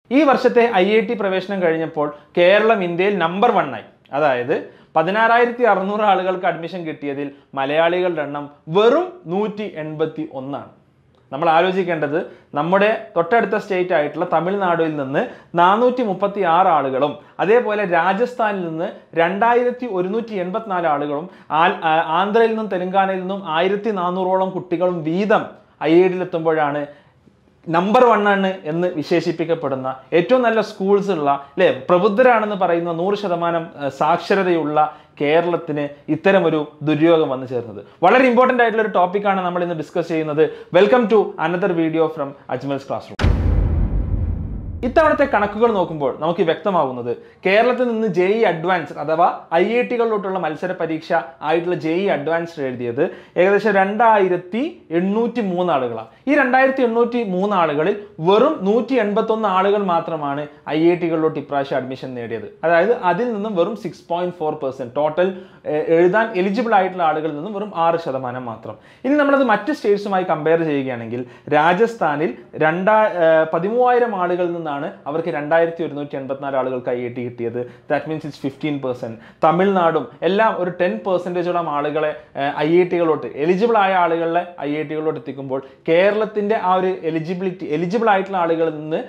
ഈ വർഷത്തെ I I T പ്രവേശനം കഴിഞ്ഞപ്പോൾ കേരളം ഇന്ത്യയിൽ നമ്പർ വൺ ആയി അതായത് പതിനാറായിരത്തി അറുന്നൂറ് ആളുകൾക്ക് അഡ്മിഷൻ കിട്ടിയതിൽ മലയാളികളുടെ എണ്ണം വെറും നൂറ്റി എൺപത്തി ഒന്നാണ് നമ്മൾ ആലോചിക്കേണ്ടത് നമ്മുടെ തൊട്ടടുത്ത സ്റ്റേറ്റ് ആയിട്ടുള്ള തമിഴ്നാടിൽ നിന്ന് നാനൂറ്റി മുപ്പത്തി ആറ് ആളുകളും അതേപോലെ രാജസ്ഥാനിൽ നിന്ന് രണ്ടായിരത്തി ഒരുന്നൂറ്റി എൺപത്തിനാല് ആളുകളും ആൽ- ആ- ആന്ധ്രയിൽ നിന്നും തെലങ്കാനയിൽ നിന്നും ആയിരത്തി നാനൂറോളം കുട്ടികളും വീതം ഐ ഐ ഡിയിലെത്തുമ്പോഴാണ് നമ്പർ വൺ ആണ് എന്ന് വിശേഷിപ്പിക്കപ്പെടുന്ന ഏറ്റവും നല്ല സ്കൂൾസ് ഉള്ള അല്ലെ പ്രബുദ്ധരാണെന്ന് പറയുന്ന നൂറ് ശതമാനം ഏഹ്, സാക്ഷരതയുള്ള കേരളത്തിന് ഇത്തരമൊരു ദുര്യോഗം വന്നു ചേർന്നത് വളരെ ഇമ്പോർട്ടൻ്റ് ആയിട്ടുള്ള ഒരു ടോപ്പിക്കാണ് നമ്മൾ ഇന്ന് ഡിസ്കസ് ചെയ്യുന്നത് welcome to another video from Ajmal's class room ഇത്തവണത്തെ കണക്കുകൾ നോക്കുമ്പോൾ നമുക്ക് വ്യക്തമാകുന്നത് കേരളത്തിൽ നിന്ന് ജെ ഇ അഡ്വാൻസ്ഡ് അഥവാ ഐ ഐ ടികളിലോട്ടുള്ള മത്സര പരീക്ഷ ആയിട്ടുള്ള ജെ ഇ അഡ്വാൻസ്ഡ് എഴുതിയത് ഏകദേശം രണ്ടായിരത്തി എണ്ണൂറ്റി മൂന്ന് ആളുകളാണ് ഈ രണ്ടായിരത്തി എണ്ണൂറ്റി മൂന്ന് ആളുകളിൽ വെറും നൂറ്റി എൺപത്തൊന്ന് ആളുകൾ മാത്രമാണ് ഐ ഐ ടികളിലോട്ട് ഇപ്രാവശ്യം അഡ്മിഷൻ നേടിയത് അതായത് അതിൽ നിന്നും വെറും six point four percent total എഴുതാൻ എലിജിബിൾ ആയിട്ടുള്ള ആളുകളിൽ നിന്നും വെറും ആറ് ശതമാനം മാത്രം ഇനി നമ്മളത് മറ്റ് സ്റ്റേറ്റ്സുമായി കമ്പയർ ചെയ്യുകയാണെങ്കിൽ രാജസ്ഥാനിൽ രണ്ടാ ഏർ പതിമൂവായിരം ആളുകളിൽ നിന്നാണ് അവർക്ക് രണ്ടായിരത്തി ഒരുന്നൂറ്റി എൺപത്തിനാല് ആളുകൾക്ക് ഐ ഐ ടി കിട്ടിയത് that means it's fifteen percent തമിഴ്നാടും എല്ലാം ഒരു ടെൻ പെർസെൻറ്റേജോളം ആളുകളെ ഐ ഐ ടികളോട്ട് എലിജിബിൾ ആയ ആളുകളെ ഐ ഐ ടികളിലോട്ട് എത്തിക്കുമ്പോൾ കേരളത്തിന്റെ ആ ഒരു എലിജിബിലിറ്റി എലിജിബിൾ ആയിട്ടുള്ള ആളുകളിൽ നിന്ന്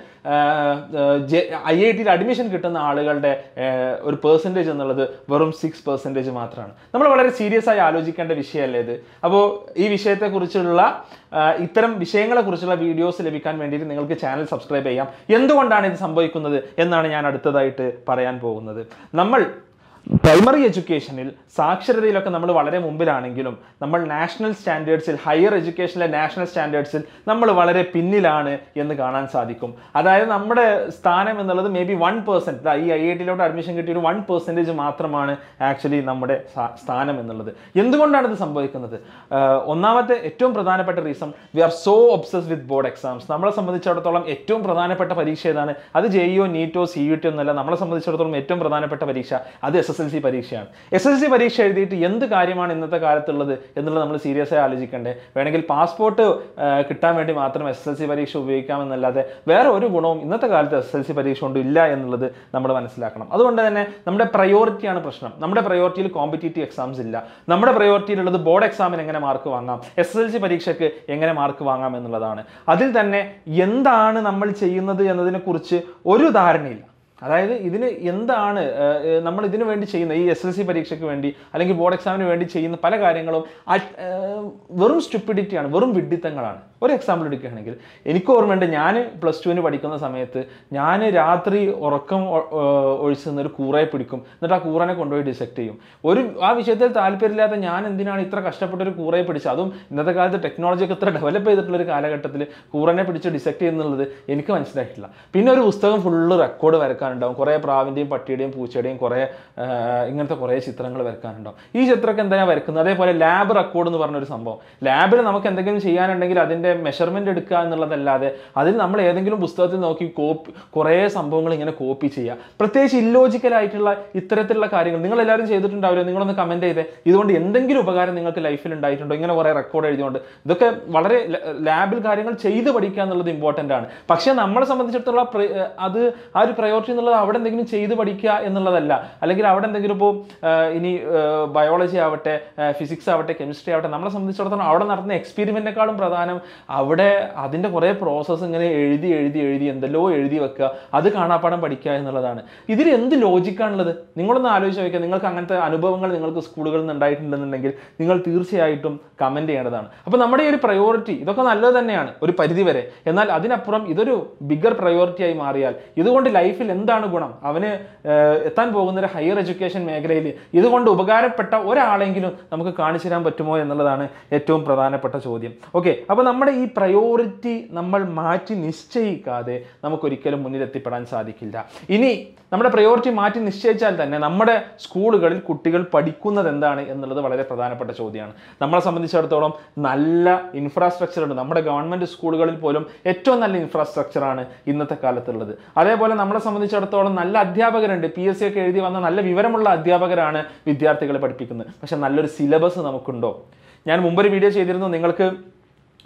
ഐ ഐ ടിയിൽ അഡ്മിഷൻ കിട്ടുന്ന ആളുകളുടെ ഏർ, ഒരു പെർസെൻറ്റേജ് എന്നുള്ളത് വെറും സിക്സ് പെർസെൻറ്റേജ് മാത്രമാണ് നമ്മൾ വളരെ സീരിയസ് ആയി ആലോചിക്കേണ്ട വിഷയമല്ലേ ഇത് അപ്പോൾ ഈ വിഷയത്തെക്കുറിച്ചുള്ള ആ, ഇത്തരം വിഷയങ്ങളെക്കുറിച്ചുള്ള വീഡിയോസ് ലഭിക്കാൻ വേണ്ടിയിട്ട് നിങ്ങൾക്ക് ചാനൽ സബ്സ്ക്രൈബ് ചെയ്യാം എന്തുകൊണ്ടാണ് ഇത് സംഭവിക്കുന്നത് എന്നാണ് ഞാൻ അടുത്തതായിട്ട് പറയാൻ പോകുന്നത് നമ്മൾ പ്രൈമറി എഡ്യൂക്കേഷനിൽ സാക്ഷരതയിലൊക്കെ നമ്മൾ വളരെ മുമ്പിലാണെങ്കിലും നമ്മൾ നാഷണൽ സ്റ്റാൻഡേർഡ്സിൽ ഹയർ എഡ്യൂക്കേഷനിലെ നാഷണൽ സ്റ്റാൻഡേർഡ്സിൽ നമ്മൾ വളരെ പിന്നിലാണ് എന്ന് കാണാൻ സാധിക്കും അതായത് നമ്മുടെ സ്ഥാനം എന്നുള്ളത് മേ ബി വൺ പെർസെൻറ്റ് ഈ ഐ ഐ ടിയിലോട്ട് അഡ്മിഷൻ കിട്ടിയ ഒരു വൺ പെർസെൻറ്റേജ് മാത്രമാണ് ആക്ച്വലി നമ്മുടെ സ്ഥാ- സ്ഥാനം എന്നുള്ളത് എന്തുകൊണ്ടാണ് ഇത് സംഭവിക്കുന്നത് ആഹ് ഒന്നാമത്തെ ഏറ്റവും പ്രധാനപ്പെട്ട reason we are so obsessed with board exams നമ്മളെ സംബന്ധിച്ചിടത്തോളം ഏറ്റവും പ്രധാനപ്പെട്ട പരീക്ഷ ഏതാണ് അത് ജെഇഒ നീറ്റോ സി യു ടി ഒന്നല്ല നമ്മളെ സംബന്ധിച്ചിടത്തോളം ഏറ്റവും പ്രധാനപ്പെട്ട പരീക്ഷ അത് എസ് എസ് എൽ സി പരീക്ഷയാണ് എസ് എസ് എൽ സി പരീക്ഷ എഴുതിയിട്ട് എന്ത് കാര്യമാണ് ഇന്നത്തെ കാലത്തുള്ളത് എന്നുള്ളത് നമ്മൾ സീരിയസ് ആയി ആലോചിക്കണ്ടേ വേണമെങ്കിൽ പാസ്പോർട്ട് കിട്ടാൻ വേണ്ടി മാത്രം എസ് എൽ സി പരീക്ഷ ഉപയോഗിക്കാമെന്നല്ലാതെ വേറെ ഒരു ഗുണവും ഇന്നത്തെ കാലത്ത് എസ് എൽ സി പരീക്ഷ കൊണ്ട് ഇല്ല എന്നുള്ളത് നമ്മൾ മനസ്സിലാക്കണം അതുകൊണ്ട് തന്നെ നമ്മുടെ പ്രയോറിറ്റിയാണ് പ്രശ്നം നമ്മുടെ പ്രയോറിറ്റിയിൽ കോമ്പറ്റേറ്റീവ് എക്സാംസ് ഇല്ല നമ്മുടെ പ്രയോറിറ്റിയിലുള്ളത് ബോർഡ് എക്സാമിന് എങ്ങനെ മാർക്ക് വാങ്ങാം എസ് എൽ സി പരീക്ഷയ്ക്ക് എങ്ങനെ മാർക്ക് വാങ്ങാം എന്നുള്ളതാണ് അതിൽ തന്നെ എന്താണ് നമ്മൾ ചെയ്യുന്നത് എന്നതിനെക്കുറിച്ച് ഒരു ധാരണയില്ല അതായത് ഇതിന് എന്താണ് ഏർ, ഏർ, നമ്മൾ ഇതിനു വേണ്ടി ചെയ്യുന്ന ഈ എസ് എൽ സി പരീക്ഷയ്ക്ക് വേണ്ടി അല്ലെങ്കിൽ ബോർഡ് എക്സാമിന് വേണ്ടി ചെയ്യുന്ന പല കാര്യങ്ങളും അറ്റ്- ഏർ, വെറും സ്റ്റുപ്പിഡിറ്റിയാണ് വെറും വിഡ്ഢിത്തങ്ങളാണ് ഒരു എക്സാമ്പിൾ എടുക്കുകയാണെങ്കിൽ എനിക്ക് ഓർമ്മയുണ്ട് ഞാൻ പ്ലസ് ടുവിന് പഠിക്കുന്ന സമയത്ത് ഞാൻ രാത്രി ഉറക്കം ഒ- ഏർ, ഒഴിച്ച് നിന്ന് ഒരു കൂറയെ പിടിക്കും എന്നിട്ട് ആ കൂറനെ കൊണ്ടുപോയി ഡിസെക്ട് ചെയ്യും ഒരു ആ വിഷയത്തിൽ താല്പര്യമില്ലാത്ത ഞാൻ എന്തിനാണ് ഇത്ര കഷ്ടപ്പെട്ട ഒരു കൂറയെ പിടിച്ചത് അതും ഇന്നത്തെ കാലത്ത് ടെക്നോളജി ഒക്കെ ഇത്ര ഡെവലപ്പ് ചെയ്തിട്ടുള്ള ഒരു കാലഘട്ടത്തിൽ കൂറനെ പിടിച്ച് ഡിസെക്ട് ചെയ്യുന്നുള്ളത് എനിക്ക് മനസ്സിലായിട്ടില്ല പിന്നെ ഒരു പുസ്തകം ഫുള്ള് റെക്കോർഡ് വരക്കാനുണ്ടാവും കുറേ പ്രാവിൻ്റെയും പട്ടിയുടെയും പൂച്ചയുടെയും കുറേ ആ, ഇങ്ങനത്തെ കുറേ ചിത്രങ്ങൾ വരക്കാനുണ്ടാവും ഈ ചിത്രമൊക്കെ എന്തിനാണ് വരക്കുന്നത് അതേപോലെ ലാബ് റെക്കോർഡ് എന്ന് പറഞ്ഞൊരു സംഭവം ലാബിൽ നമുക്ക് എന്തെങ്കിലും ചെയ്യാനുണ്ടെങ്കിൽ അതിൻ്റെ മെഷർമെൻ്റ് എടുക്കുക എന്നുള്ളതല്ലാതെ അതിൽ നമ്മൾ ഏതെങ്കിലും പുസ്തകത്തിൽ നോക്കി കോപ്പി കുറേ സംഭവങ്ങൾ ഇങ്ങനെ കോപ്പി ചെയ്യുക പ്രത്യേകിച്ച് ഇല്ലോജിക്കൽ ആയിട്ടുള്ള ഇത്തരത്തിലുള്ള കാര്യങ്ങൾ നിങ്ങൾ എല്ലാവരും ചെയ്തിട്ടുണ്ടാവില്ല നിങ്ങളൊന്ന് കമൻറ്റ് ചെയ്തേ ഇതുകൊണ്ട് എന്തെങ്കിലും ഉപകാരം നിങ്ങൾക്ക് ലൈഫിൽ ഉണ്ടായിട്ടുണ്ടോ ഇങ്ങനെ കുറേ റെക്കോർഡ് എഴുതിയോണ്ട് ഇതൊക്കെ വളരെ ലാബിൽ കാര്യങ്ങൾ ചെയ്ത് പഠിക്കുക എന്നുള്ളത് ഇമ്പോർട്ടൻ്റ് ആണ് പക്ഷേ നമ്മളെ സംബന്ധിച്ചിടത്തോളം പ്ര- ഏർ അത് ആ ഒരു പ്രയോറിറ്റി എന്നുള്ളത് അവിടെ എന്തെങ്കിലും ചെയ്ത് പഠിക്കുക എന്നുള്ളതല്ല അല്ലെങ്കിൽ അവിടെ എന്തെങ്കിലും ഇപ്പോൾ ഇനി ബയോളജി ആവട്ടെ ഫിസിക്സ് ആവട്ടെ കെമിസ്ട്രി ആവട്ടെ നമ്മളെ സംബന്ധിച്ചിടത്തോളം അവിടെ നടത്തുന്ന എക്സ്പെരിമെൻറ്റിനേക്കാളും പ്രധാനം അവിടെ അതിൻ്റെ കുറേ പ്രോസസ്സ് ഇങ്ങനെ എഴുതി എഴുതി എഴുതി എന്തെല്ലോ എഴുതി വെക്കുക അത് കാണാപ്പാടം പഠിക്കുക എന്നുള്ളതാണ് ഇതിൽ എന്ത് ലോജിക്കാണുള്ളത് നിങ്ങളൊന്ന് ആലോചിച്ച് നോക്കിയാൽ നിങ്ങൾക്ക് അങ്ങനത്തെ അനുഭവങ്ങൾ നിങ്ങൾക്ക് സ്കൂളുകളിൽ നിന്ന് ഉണ്ടായിട്ടുണ്ടെന്നുണ്ടെങ്കിൽ നിങ്ങൾ തീർച്ചയായിട്ടും കമൻറ്റ് ചെയ്യേണ്ടതാണ് അപ്പോൾ നമ്മുടെ ഈ ഒരു പ്രയോറിറ്റി ഇതൊക്കെ നല്ലത് തന്നെയാണ് ഒരു പരിധി വരെ എന്നാൽ അതിനപ്പുറം ഇതൊരു ബിഗർ പ്രയോറിറ്റി ആയി മാറിയാൽ ഇതുകൊണ്ട് ലൈഫിൽ എന്താണ് ഗുണം അവന് ഏഹ്, എത്താൻ പോകുന്ന ഒരു ഹയർ എഡ്യൂക്കേഷൻ മേഖലയിൽ ഇതുകൊണ്ട് ഉപകാരപ്പെട്ട ഒരാളെങ്കിലും നമുക്ക് കാണിച്ചു തരാൻ പറ്റുമോ എന്നുള്ളതാണ് ഏറ്റവും പ്രധാനപ്പെട്ട ചോദ്യം ഓക്കെ അപ്പോൾ നമ്മുടെ ഈ പ്രയോറിറ്റി നമ്മൾ മാറ്റി നിശ്ചയിക്കാതെ നമുക്കൊരിക്കലും മുന്നിലെത്തിപ്പെടാൻ സാധിക്കില്ല ഇനി നമ്മുടെ പ്രയോറിറ്റി മാറ്റി നിശ്ചയിച്ചാൽ തന്നെ നമ്മുടെ സ്കൂളുകളിൽ കുട്ടികൾ പഠിക്കുന്നത് എന്താണ് എന്നുള്ളത് വളരെ പ്രധാനപ്പെട്ട ചോദ്യമാണ് നമ്മളെ സംബന്ധിച്ചിടത്തോളം നല്ല ഇൻഫ്രാസ്ട്രക്ചർ ഉണ്ട് നമ്മുടെ ഗവൺമെൻറ് സ്കൂളുകളിൽ പോലും ഏറ്റവും നല്ല ഇൻഫ്രാസ്ട്രക്ചറാണ് ഇന്നത്തെ കാലത്തുള്ളത് അതേപോലെ നമ്മളെ സംബന്ധിച്ചിടത്തോളം നല്ല അധ്യാപകരുണ്ട് പി എസ് സി ഒക്കെ എഴുതി വന്ന നല്ല വിവരമുള്ള അധ്യാപകരാണ് വിദ്യാർത്ഥികളെ പഠിപ്പിക്കുന്നത് പക്ഷെ നല്ലൊരു സിലബസ് നമുക്കുണ്ടോ ഞാൻ മുമ്പൊരു വീഡിയോ ചെയ്തിരുന്നു നിങ്ങൾക്ക്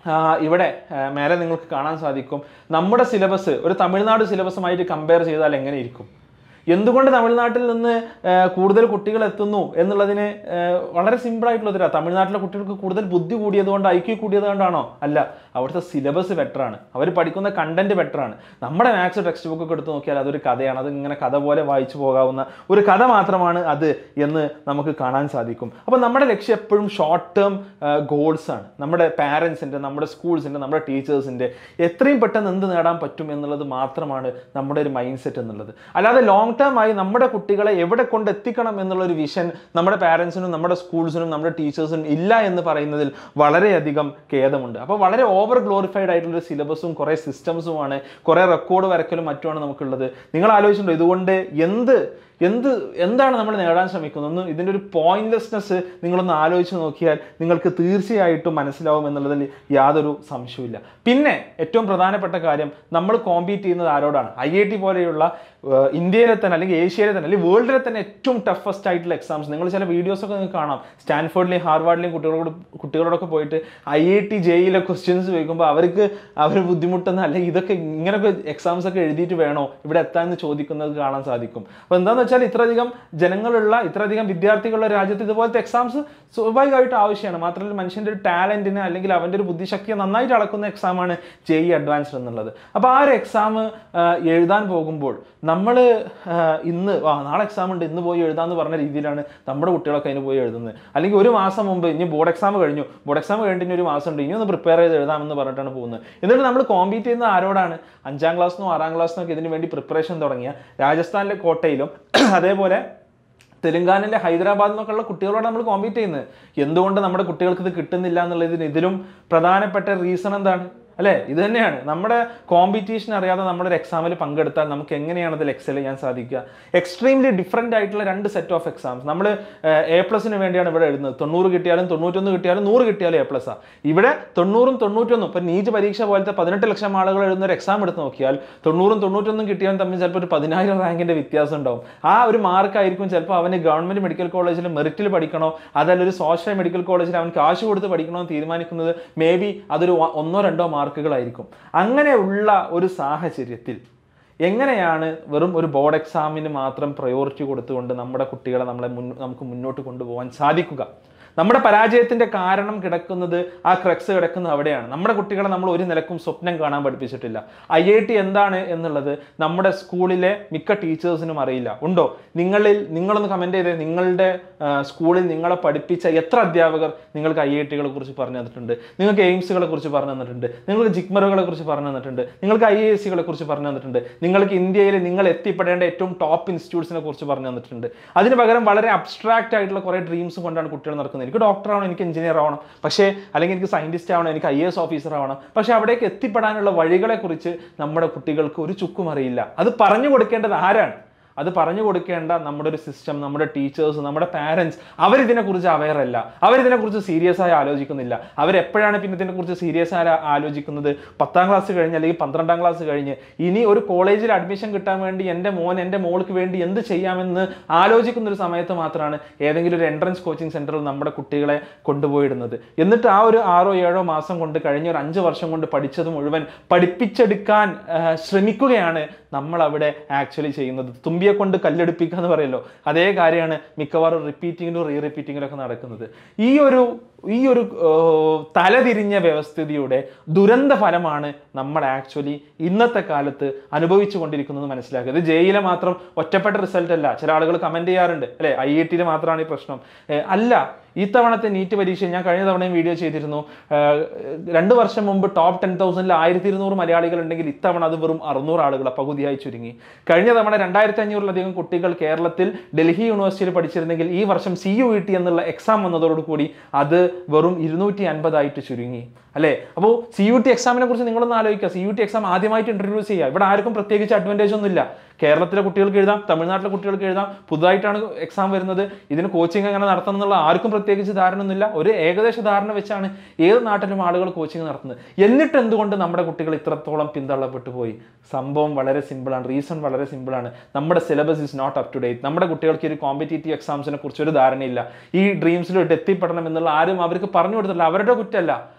ആ, ഇവിടെ ആ, മേലെ നിങ്ങൾക്ക് കാണാൻ സാധിക്കും നമ്മുടെ സിലബസ് ഒരു തമിഴ്നാട് സിലബസുമായിട്ട് കമ്പയർ ചെയ്താൽ എങ്ങനെ ഇരിക്കും എന്തുകൊണ്ട് തമിഴ്നാട്ടിൽ നിന്ന് ആ, കൂടുതൽ കുട്ടികൾ എത്തുന്നു എന്നുള്ളതിന് ആ, വളരെ സിമ്പിൾ ആയിട്ടുള്ള ഉത്തരം തമിഴ്നാട്ടിലെ കുട്ടികൾക്ക് കൂടുതൽ ബുദ്ധി കൂടിയത് കൊണ്ട് ഐക്യു കൂടിയത് കൊണ്ടാണോ അല്ല അവിടുത്തെ സിലബസ് ബെറ്റർ ആണ് അവർ പഠിക്കുന്ന കണ്ടന്റ് ബെറ്റർ ആണ് നമ്മുടെ മാത്സ് ടെക്സ്റ്റ് ബുക്ക് ഒക്കെ എടുത്ത് നോക്കിയാൽ അതൊരു കഥയാണ് അത് ഇങ്ങനെ കഥ പോലെ വായിച്ചു പോകാവുന്ന ഒരു കഥ മാത്രമാണ് അത് എന്ന് നമുക്ക് കാണാൻ സാധിക്കും അപ്പോൾ നമ്മുടെ ലക്ഷ്യം എപ്പോഴും ഷോർട്ട് ടേം ഗോൾസ് ആണ് നമ്മുടെ പാരൻസിൻ്റെ നമ്മുടെ സ്കൂൾസിൻ്റെ നമ്മുടെ ടീച്ചേഴ്സിൻ്റെ എത്രയും പെട്ടെന്ന് എന്ത് നേടാൻ പറ്റും എന്നുള്ളത് മാത്രമാണ് നമ്മുടെ ഒരു മൈൻഡ് സെറ്റ് എന്നുള്ളത് അല്ലാതെ ലോങ് ടേം ആയി നമ്മുടെ കുട്ടികളെ എവിടെ കൊണ്ട് എത്തിക്കണം എന്നുള്ള ഒരു വിഷൻ നമ്മുടെ പാരൻസിനും നമ്മുടെ സ്കൂൾസിനും നമ്മുടെ ടീച്ചേഴ്സിനും ഇല്ല എന്ന് പറയുന്നതിൽ വളരെയധികം ഖേദമുണ്ട് അപ്പോൾ വളരെ ഓവർ ഗ്ലോറിഫൈഡ് ആയിട്ടുള്ള ഒരു സിലബസും കുറേ സിസ്റ്റംസുമാണ് കുറേ റെക്കോർഡ് വരക്കലും മറ്റുമാണ് നമുക്കുള്ളത് നിങ്ങൾ ആലോചിച്ചിട്ടുണ്ടോ ഇതുകൊണ്ട് എന്ത് എന്ത് എന്താണ് നമ്മൾ നേടാൻ ശ്രമിക്കുന്നത് ഒന്ന് ഇതിൻ്റെ ഒരു പോയിന്റ്ലെസ്നെസ് നിങ്ങളൊന്ന് ആലോചിച്ച് നോക്കിയാൽ നിങ്ങൾക്ക് തീർച്ചയായിട്ടും മനസ്സിലാവും എന്നുള്ളതിൽ യാതൊരു സംശയവുമില്ല പിന്നെ ഏറ്റവും പ്രധാനപ്പെട്ട കാര്യം നമ്മൾ കോമ്പീറ്റ് ചെയ്യുന്നത് ആരോടാണ് ഐ ഐ ടി പോലെയുള്ള ഏഹ്, ഇന്ത്യയിലെ തന്നെ അല്ലെങ്കിൽ ഏഷ്യയിലെ തന്നെ അല്ലെങ്കിൽ വേൾഡിലെ തന്നെ ഏറ്റവും ടഫസ്റ്റ് ആയിട്ടുള്ള എക്സാംസ് നിങ്ങൾ ചില വീഡിയോസ് ഒക്കെ നിങ്ങൾക്ക് കാണാം സ്റ്റാൻഫോർഡിലെയും ഹാർവാർഡിലെയും കുട്ടികളോട് കുട്ടികളോടൊക്കെ പോയിട്ട് ഐ ഐ ടി ജെയിലെ ക്വസ്റ്റ്യൻസ് ചോദിക്കുമ്പോൾ അവർക്ക് അവർ ബുദ്ധിമുട്ടുന്ന അല്ലെങ്കിൽ ഇതൊക്കെ ഇങ്ങനെയൊക്കെ എക്സാംസ് ഒക്കെ എഴുതിയിട്ട് വേണോ ഇവിടെ എത്താമെന്ന് ചോദിക്കുന്നത് കാണാൻ സാധിക്കും അപ്പോൾ എന്താണെന്ന് വെച്ചാൽ ഇത്രയധികം ജനങ്ങളുള്ള ഇത്രയധികം വിദ്യാർത്ഥികളുള്ള രാജ്യത്ത് ഇതുപോലത്തെ എക്സാംസ് സ്വാഭാവികമായിട്ട് ആവശ്യമാണ് മാത്രമല്ല മനുഷ്യൻ്റെ ഒരു ടാലൻറ്റിന് അല്ലെങ്കിൽ അവൻ്റെ ഒരു ബുദ്ധിശക്തിയെ നന്നായിട്ട് അളക്കുന്ന എക്സാമാണ് ജെ ഇ അഡ്വാൻസ്ഡ് എന്നുള്ളത് അപ്പോൾ ആ ഒരു എക്സാം എഴുതാൻ പോകുമ്പോൾ നമ്മൾ ഇന്ന് ആ നാളെ എക്സാം ഉണ്ട് ഇന്ന് പോയി എഴുതാമെന്ന് പറഞ്ഞ രീതിയിലാണ് നമ്മുടെ കുട്ടികളൊക്കെ അതിന് പോയി എഴുതുന്നത് അല്ലെങ്കിൽ ഒരു മാസം മുമ്പ് ഇനി ബോർഡ് എക്സാം കഴിഞ്ഞു ബോർഡ് എക്സാം കഴിഞ്ഞിട്ട് ഇനി ഒരു മാസം ഉണ്ട് ഇനി ഒന്ന് പ്രിപ്പയർ ചെയ്ത് എഴുതാമെന്ന് പറഞ്ഞിട്ടാണ് പോകുന്നത് എന്നിട്ട് നമ്മൾ കോമ്പീറ്റ് ചെയ്യുന്നത് ആരോടാണ് അഞ്ചാം ക്ലാസ്സിനോ ആറാം ക്ലാസ്സിനോ ഒക്കെ ഇതിന് വേണ്ടി പ്രിപ്പറേഷൻ തുടങ്ങിയ രാജസ്ഥാനിലെ കോട്ടയിലും അതേപോലെ തെലുങ്കാനയിലെ ഹൈദരാബാദിൽ നിന്നൊക്കെയുള്ള കുട്ടികളോട് നമ്മൾ കോമ്പീറ്റ് ചെയ്യുന്നത് എന്തുകൊണ്ട് നമ്മുടെ കുട്ടികൾക്ക് ഇത് കിട്ടുന്നില്ല എന്നുള്ളതിന് ഇതിലും പ്രധാനപ്പെട്ട റീസൺ എന്താണ് അല്ലേ ഇത് തന്നെയാണ് നമ്മുടെ കോമ്പറ്റീഷൻ അറിയാതെ നമ്മളൊരു എക്സാമിൽ പങ്കെടുത്താൽ നമുക്ക് എങ്ങനെയാണ് അതിൽ എക്സൽ ചെയ്യാൻ സാധിക്കുക എക്സ്ട്രീംലി ഡിഫറെൻ്റ് ആയിട്ടുള്ള രണ്ട് സെറ്റ് ഓഫ് എക്സാംസ് നമ്മൾ എ പ്ലസിന് വേണ്ടിയാണ് ഇവിടെ എഴുതുന്നത് തൊണ്ണൂറ് കിട്ടിയാലും തൊണ്ണൂറ്റൊന്ന് കിട്ടിയാലും നൂറ് കിട്ടിയാലും എ പ്ലസ് ഇവിടെ തൊണ്ണൂറും തൊണ്ണൂറ്റൊന്നും ഇപ്പം നീറ്റ് പരീക്ഷ പോലത്തെ പതിനെട്ട് ലക്ഷം ആളുകൾ എഴുതുന്ന ഒരു എക്സാം എടുത്ത് നോക്കിയാൽ തൊണ്ണൂറും തൊണ്ണൂറ്റൊന്നും കിട്ടിയാലും തമ്മിൽ ചിലപ്പോൾ ഒരു പതിനായിരം റാങ്കിന്റെ വ്യത്യാസം ഉണ്ടാവും ആ ഒരു മാർക്കായിരിക്കും ചിലപ്പോൾ അവന് ഗവൺമെന്റ് മെഡിക്കൽ കോളേജിൽ മെറിറ്റിൽ പഠിക്കണോ അതല്ല ഒരു സോഷ്യൽ മെഡിക്കൽ കോളേജിൽ അവൻ കാശ് കൊടുത്ത് പഠിക്കണോ എന്ന് തീരുമാനിക്കുന്നത് മേ ബി അതൊരു ഒ- ഒന്നോ രണ്ടോ മാർക്കുകളായിരിക്കും അങ്ങനെയുള്ള ഒരു സാഹചര്യത്തിൽ എങ്ങനെയാണ് വെറും ഒരു ബോർഡ് എക്സാമിന് മാത്രം പ്രയോറിറ്റി കൊടുത്തുകൊണ്ട് നമ്മുടെ കുട്ടികളെ നമ്മളെ മുൻ നമുക്ക് മുന്നോട്ട് കൊണ്ടുപോകാൻ സാധിക്കുക നമ്മുടെ പരാജയത്തിന്റെ കാരണം കിടക്കുന്നത് ആ ക്രക്സ് കിടക്കുന്നത് അവിടെയാണ് നമ്മുടെ കുട്ടികളെ നമ്മൾ ഒരു നിലക്കും സ്വപ്നം കാണാൻ പഠിപ്പിച്ചിട്ടില്ല ഐ ഐ ടി എന്താണ് എന്നുള്ളത് നമ്മുടെ സ്കൂളിലെ മിക്ക ടീച്ചേഴ്സിനും അറിയില്ല ഉണ്ടോ നിങ്ങളിൽ നിങ്ങളൊന്ന് കമന്റ് ചെയ്തേ നിങ്ങളുടെ ആ, സ്കൂളിൽ നിങ്ങളെ പഠിപ്പിച്ച എത്ര അധ്യാപകർ നിങ്ങൾക്ക് ഐ ഐ ടികളെ കുറിച്ച് പറഞ്ഞു തന്നിട്ടുണ്ട് നിങ്ങൾക്ക് എയിംസുകളെ കുറിച്ച് പറഞ്ഞു തന്നിട്ടുണ്ട് നിങ്ങൾക്ക് ജിഗ്മറുകളെ കുറിച്ച് പറഞ്ഞു തന്നിട്ടുണ്ട് നിങ്ങൾക്ക് ഐ എ സികളെ കുറിച്ച് പറഞ്ഞു തന്നിട്ടുണ്ട് നിങ്ങൾക്ക് ഇന്ത്യയിൽ നിങ്ങൾ എത്തിപ്പെടേണ്ട ഏറ്റവും ടോപ്പ് ഇൻസ്റ്റിറ്റ്യൂട്ട്സിനെ കുറിച്ച് പറഞ്ഞു തന്നിട്ടുണ്ട് അതിന് പകരം വളരെ അബ്സ്ട്രാക്റ്റ് ആയിട്ടുള്ള കുറേ ഡ്രീംസ് കൊണ്ടാണ് കുട്ടികൾ നടക്കുന്നത് എനിക്ക് ഡോക്ടർ ആവണം എനിക്ക് എഞ്ചിനീയർ ആവണം പക്ഷേ അല്ലെങ്കിൽ എനിക്ക് സയന്റിസ്റ്റ് ആവണം എനിക്ക് ഐ എസ് ഓഫീസർ ആവണം പക്ഷേ അവിടേക്ക് എത്തിപ്പെടാനുള്ള വഴികളെ കുറിച്ച് നമ്മുടെ കുട്ടികൾക്ക് ഒരു ചുക്കും അറിയില്ല അത് പറഞ്ഞു കൊടുക്കേണ്ടത് ആരാണ് അത് പറഞ്ഞു കൊടുക്കേണ്ട നമ്മുടെ ഒരു സിസ്റ്റം നമ്മുടെ ടീച്ചേഴ്സ് നമ്മുടെ പാരൻസ് അവരിതിനെക്കുറിച്ച് അവയർ അല്ല അവരിതിനെക്കുറിച്ച് സീരിയസ് ആയി ആലോചിക്കുന്നില്ല അവരെപ്പോഴാണ് പിന്നെ ഇതിനെക്കുറിച്ച് സീരിയസ് ആയി ആലോചിക്കുന്നത് പത്താം ക്ലാസ് കഴിഞ്ഞ് അല്ലെങ്കിൽ പന്ത്രണ്ടാം ക്ലാസ് കഴിഞ്ഞ് ഇനി ഒരു കോളേജിൽ അഡ്മിഷൻ കിട്ടാൻ വേണ്ടി എൻ്റെ മോൻ എൻ്റെ മോൾക്ക് വേണ്ടി എന്ത് ചെയ്യാമെന്ന് ആലോചിക്കുന്ന ഒരു സമയത്ത് മാത്രമാണ് ഏതെങ്കിലും ഒരു എൻട്രൻസ് കോച്ചിങ് സെന്ററിൽ നമ്മുടെ കുട്ടികളെ കൊണ്ടുപോയിടുന്നത് എന്നിട്ട് ആ ഒരു ആറോ ഏഴോ മാസം കൊണ്ട് കഴിഞ്ഞ ഒരു അഞ്ച് വർഷം കൊണ്ട് പഠിച്ചത് മുഴുവൻ പഠിപ്പിച്ചെടുക്കാൻ ആ, ശ്രമിക്കുകയാണ് നമ്മൾ അവിടെ ആക്ച്വലി ചെയ്യുന്നത് തുമ്പിയെ കൊണ്ട് കല്ലെടുപ്പിക്കുക എന്ന് പറയല്ലോ അതേ കാര്യമാണ് മിക്കവാറും റിപ്പീറ്റിങ്ങിലും റീ റിപ്പീറ്റിങ്ങിലും ഒക്കെ നടക്കുന്നത് ഈ ഒരു ഈ ഒരു ആ, തലതിരിഞ്ഞ വ്യവസ്ഥിതിയുടെ ദുരന്ത ഫലമാണ് നമ്മൾ ആക്ച്വലി ഇന്നത്തെ കാലത്ത് അനുഭവിച്ചു കൊണ്ടിരിക്കുന്നത് മനസ്സിലാക്കുക ഇത് ജയിലെ മാത്രം ഒറ്റപ്പെട്ട റിസൾട്ട് അല്ല ചില ആളുകൾ കമന്റ് ചെയ്യാറുണ്ട് അല്ലെ ഐ ഐ ടിയിൽ മാത്രമാണ് ഈ പ്രശ്നം ഏ, അല്ല ഇത്തവണത്തെ നീറ്റ് പരീക്ഷ ഞാൻ കഴിഞ്ഞ തവണയും വീഡിയോ ചെയ്തിരുന്നു ആ, രണ്ട് വർഷം മുമ്പ് ടോപ്പ് ടെൻ തൗസൻഡിൽ ആയിരത്തി ഇരുന്നൂറ് മലയാളികൾ ഉണ്ടെങ്കിൽ ഇത്തവണ അത് വെറും അറുന്നൂറ് ആളുകൾ പകുതിയായി ചുരുങ്ങി കഴിഞ്ഞ തവണ രണ്ടായിരത്തി അഞ്ഞൂറിലധികം കുട്ടികൾ കേരളത്തിൽ ഡൽഹി യൂണിവേഴ്സിറ്റിയിൽ പഠിച്ചിരുന്നെങ്കിൽ ഈ വർഷം സി യു ഇ ടി എന്നുള്ള എക്സാം വന്നതോടുകൂടി അത് വെറും ഇരുന്നൂറ്റി അൻപതായിട്ട് ചുരുങ്ങി അല്ലേ അപ്പോൾ സി യു ടി എക്സാമിനെ കുറിച്ച് നിങ്ങളൊന്ന് ആലോചിക്കുക സി യു ടി എക്സാം ആദ്യമായിട്ട് ഇൻട്രൊഡ്യൂസ് ചെയ്യുക ഇവിടെ ആർക്കും പ്രത്യേകിച്ച് അഡ്വാൻറ്റേജ് ഒന്നുമില്ല കേരളത്തിലെ കുട്ടികൾക്ക് എഴുതാം തമിഴ്നാട്ടിലെ കുട്ടികൾക്ക് എഴുതാം പുതുതായിട്ടാണ് എക്സാം വരുന്നത് ഇതിന് കോച്ചിങ് എങ്ങനെ നടത്തണം എന്നുള്ള ആർക്കും പ്രത്യേകിച്ച് ധാരണ ഒന്നുമില്ല ഒരു ഏകദേശ ധാരണ വെച്ചാണ് ഏത് നാട്ടിലും ആളുകൾ കോച്ചിങ് നടത്തുന്നത് എന്നിട്ട് എന്തുകൊണ്ട് നമ്മുടെ കുട്ടികൾ ഇത്രത്തോളം പിന്തള്ളപ്പെട്ടു പോയി സംഭവം വളരെ സിമ്പിളാണ് റീസൺ വളരെ സിമ്പിളാണ് നമ്മുടെ syllabus is not up to date നമ്മുടെ കുട്ടികൾക്ക് ഈ ഒരു കോമ്പറ്റേറ്റീവ് എക്സാംസിനെ കുറിച്ച് ഒരു ധാരണയില്ല ഈ ഡ്രീംസിലോട്ട് എത്തിപ്പെടണം എന്നുള്ള ആരും അവർക്ക് പറഞ്ഞു കൊടുത്തില്ല അവരുടെ കുറ്റമല്ല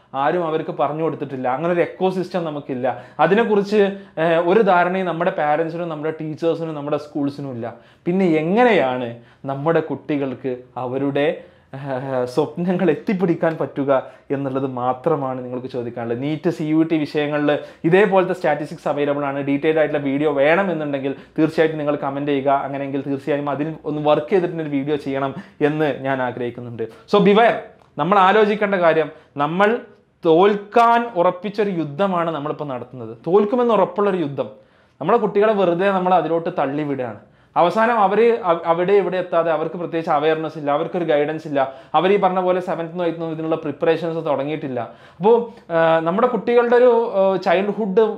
ആരും അവർക്ക് പറഞ്ഞു കൊടുത്തിട്ടില്ല അങ്ങനെ ഒരു എക്കോ സിസ്റ്റം നമുക്കില്ല അതിനെക്കുറിച്ച് ഏഹ്, ഒരു ധാരണയും നമ്മുടെ പാരൻസിനും നമ്മുടെ ടീച്ചേഴ്സിനും നമ്മുടെ സ്കൂൾസിനും ഇല്ല പിന്നെ എങ്ങനെയാണ് നമ്മുടെ കുട്ടികൾക്ക് അവരുടെ ഏഹ്, സ്വപ്നങ്ങൾ എത്തിപ്പിടിക്കാൻ പറ്റുക എന്നുള്ളത് മാത്രമാണ് നിങ്ങൾക്ക് ചോദിക്കാനുള്ളത് നീറ്റ് സി യു ടി വിഷയങ്ങളിൽ ഇതേപോലത്തെ സ്റ്റാറ്റിസ്റ്റിക്സ് അവൈലബിൾ ആണ് ഡീറ്റെയിൽഡ് ആയിട്ടുള്ള വീഡിയോ വേണമെന്നുണ്ടെങ്കിൽ തീർച്ചയായിട്ടും നിങ്ങൾ കമൻറ്റ് ചെയ്യുക അങ്ങനെയെങ്കിൽ തീർച്ചയായും അതിൽ ഒന്ന് വർക്ക് ചെയ്തിട്ട് ഒരു വീഡിയോ ചെയ്യണം എന്ന് ഞാൻ ആഗ്രഹിക്കുന്നുണ്ട് സോ ബിവയർ നമ്മൾ ആലോചിക്കേണ്ട കാര്യം നമ്മൾ തോൽക്കാൻ ഉറപ്പിച്ചൊരു യുദ്ധമാണ് നമ്മളിപ്പോൾ നടത്തുന്നത് തോൽക്കുമെന്ന് ഉറപ്പുള്ളൊരു യുദ്ധം നമ്മുടെ കുട്ടികളെ വെറുതെ നമ്മൾ അതിലോട്ട് തള്ളിവിടുകയാണ് അവസാനം അവർ അവിടെ ഇവിടെ എത്താതെ അവർക്ക് പ്രത്യേകിച്ച് അവയർനെസ് ഇല്ല അവർക്കൊരു ഗൈഡൻസ് ഇല്ല അവർ ഈ പറഞ്ഞ പോലെ സെവൻത്ത് എയ്ത്തും ഇതിനുള്ള പ്രിപ്പറേഷൻസ് തുടങ്ങിയിട്ടില്ല അപ്പോൾ നമ്മുടെ കുട്ടികളുടെ ഒരു ചൈൽഡ്ഹുഡ്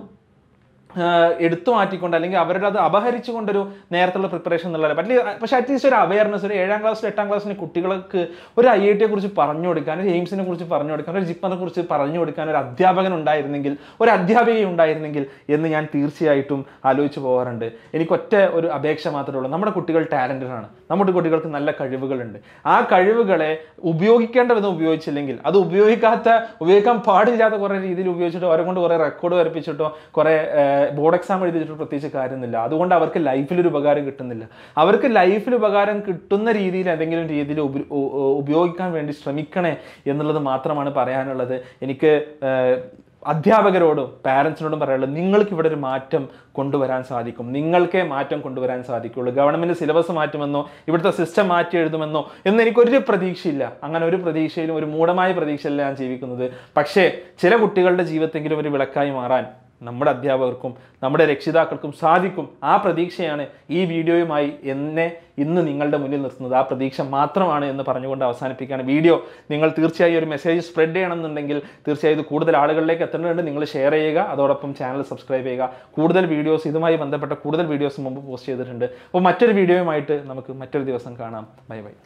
എടുത്തു മാറ്റിക്കൊണ്ട് അല്ലെങ്കിൽ അവരുടെ അത് അപഹരിച്ചുകൊണ്ടൊരു നേരത്തുള്ള പ്രിപ്പറേഷൻ എന്നുള്ളത് പക്ഷേ പക്ഷേ അറ്റ്ലീസ്റ്റ് ഒരു അവയർനെസ് ഒരു ഏഴാം ക്ലാസ്സിൽ എട്ടാം ക്ലാസ്സിന് കുട്ടികൾക്ക് ഒരു ഐ ഐ ടിയെ കുറിച്ച് പറഞ്ഞു കൊടുക്കാൻ ഒരു എയിംസിനെ കുറിച്ച് പറഞ്ഞു കൊടുക്കാൻ ഒരു ജിപ്പറിനെ കുറിച്ച് പറഞ്ഞു കൊടുക്കാൻ ഒരു അധ്യാപകൻ ഉണ്ടായിരുന്നെങ്കിൽ ഒരു അധ്യാപിക ഉണ്ടായിരുന്നെങ്കിൽ എന്ന് ഞാൻ തീർച്ചയായിട്ടും ആലോചിച്ച് പോകാറുണ്ട് എനിക്ക് ഒറ്റ ഒരു അപേക്ഷ മാത്രമേ ഉള്ളൂ നമ്മുടെ കുട്ടികൾ ടാലൻറ്റഡ് ആണ് നമ്മുടെ കുട്ടികൾക്ക് നല്ല കഴിവുകളുണ്ട് ആ കഴിവുകളെ ഉപയോഗിക്കേണ്ട വിധം ഉപയോഗിച്ചില്ലെങ്കിൽ അത് ഉപയോഗിക്കാത്ത ഉപയോഗിക്കാൻ പാടില്ലാത്ത കുറേ രീതിയിൽ ഉപയോഗിച്ചിട്ടോ അവരെ കൊണ്ട് കുറേ റെക്കോർഡ് വരപ്പിച്ചിട്ടോ കുറേ ബോർഡ് എക്സാം എഴുതിച്ചിട്ടോ പ്രത്യേകിച്ച് കാര്യമൊന്നുമില്ല അതുകൊണ്ട് അവർക്ക് ലൈഫിൽ ഒരു ഉപകാരം കിട്ടുന്നില്ല അവർക്ക് ലൈഫിൽ ഉപകാരം കിട്ടുന്ന രീതിയിൽ ഏതെങ്കിലും രീതിയിൽ ഉപ- ഉ- ഉ- ഉപയോഗിക്കാൻ വേണ്ടി ശ്രമിക്കണേ എന്നുള്ളത് മാത്രമാണ് പറയാനുള്ളത് എനിക്ക് ഏഹ്, അധ്യാപകരോടും പാരൻസിനോടും പറയാനുള്ളത് നിങ്ങൾക്ക് ഇവിടെ ഒരു മാറ്റം കൊണ്ടുവരാൻ സാധിക്കും നിങ്ങൾക്കേ മാറ്റം കൊണ്ടുവരാൻ സാധിക്കുള്ളൂ ഗവൺമെന്റ് സിലബസ് മാറ്റുമെന്നോ ഇവിടുത്തെ സിസ്റ്റം മാറ്റി എഴുതുമെന്നോ എന്ന് എനിക്കൊരു പ്രതീക്ഷയില്ല അങ്ങനെ ഒരു പ്രതീക്ഷയിലും ഒരു മൂഢമായ പ്രതീക്ഷയില്ല ഞാൻ ജീവിക്കുന്നത് പക്ഷേ ചില കുട്ടികളുടെ ജീവിതത്തെങ്കിലും ഒരു വിളക്കായി മാറാൻ നമ്മുടെ അധ്യാപകർക്കും നമ്മുടെ രക്ഷിതാക്കൾക്കും സാധിക്കും ആ പ്രതീക്ഷയാണ് ഈ വീഡിയോയുമായി എന്നെ ഇന്ന് നിങ്ങളുടെ മുന്നിൽ നിർത്തുന്നത് ആ പ്രതീക്ഷ മാത്രമാണ് എന്ന് പറഞ്ഞുകൊണ്ട് അവസാനിപ്പിക്കുകയാണ് വീഡിയോ നിങ്ങൾ തീർച്ചയായും ഒരു മെസ്സേജ് സ്പ്രെഡ് ചെയ്യണമെന്നുണ്ടെങ്കിൽ തീർച്ചയായും ഇത് കൂടുതൽ ആളുകളിലേക്ക് എത്തേണ്ടതുണ്ട് നിങ്ങൾ ഷെയർ ചെയ്യുക അതോടൊപ്പം ചാനൽ സബ്സ്ക്രൈബ് ചെയ്യുക കൂടുതൽ വീഡിയോസ് ഇതുമായി ബന്ധപ്പെട്ട കൂടുതൽ വീഡിയോസ് മുമ്പ് പോസ്റ്റ് ചെയ്തിട്ടുണ്ട് അപ്പോൾ മറ്റൊരു വീഡിയോയുമായിട്ട് നമുക്ക് മറ്റൊരു ദിവസം കാണാം ബൈ ബൈ